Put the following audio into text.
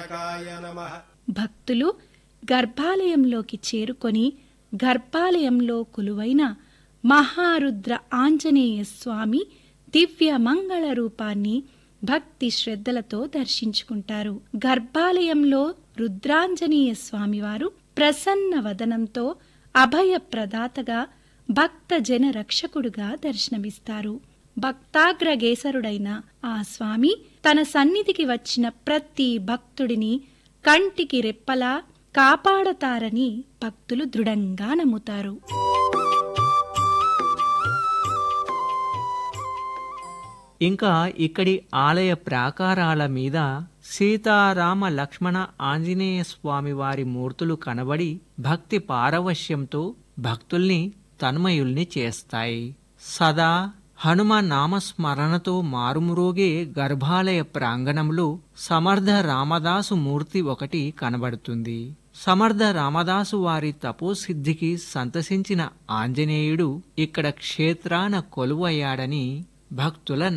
తారకాయ నమః భక్తులు గర్భాలయంలోకి చేరుకొని గర్భాలయంలో కొలువైన మహారుద్ర ఆంజనేయ స్వామి దివ్య మంగళ రూపాన్ని భక్తి శ్రద్ధలతో దర్శించుకుంటారు గర్భాలయంలో రుద్రాంజనేయ స్వామివారు ప్రసన్న వదనంతో అభయ ప్రదాతగా భక్త జన రక్షకుడుగా దర్శనమిస్తారు భక్తాగ్రగేసరుడైన ఆ స్వామి తన సన్నిధికి వచ్చిన ప్రతి భక్తుడిని కంటికి రెప్పలా కాపాడతారని భక్తులు దృఢంగా నమ్ముతారు ఇంకా ఇక్కడి ఆలయ ప్రాకారాల మీద సీతారామ లక్ష్మణ ఆంజనేయ స్వామి వారి మూర్తులు కనబడి భక్తి పారవశ్యంతో భక్తుల్ని తన్మయుల్ని చేస్తాయి సదా హనుమ నామస్మరణతో మారుమురోగే గర్భాలయ ప్రాంగణంలో సమర్థ రామదాసు మూర్తి ఒకటి కనబడుతుంది సమర్థ రామదాసు వారి తపోసిద్ధికి సంతసించిన ఆంజనేయుడు ఇక్కడ క్షేత్రాన కొలువయ్యాడని భక్తుల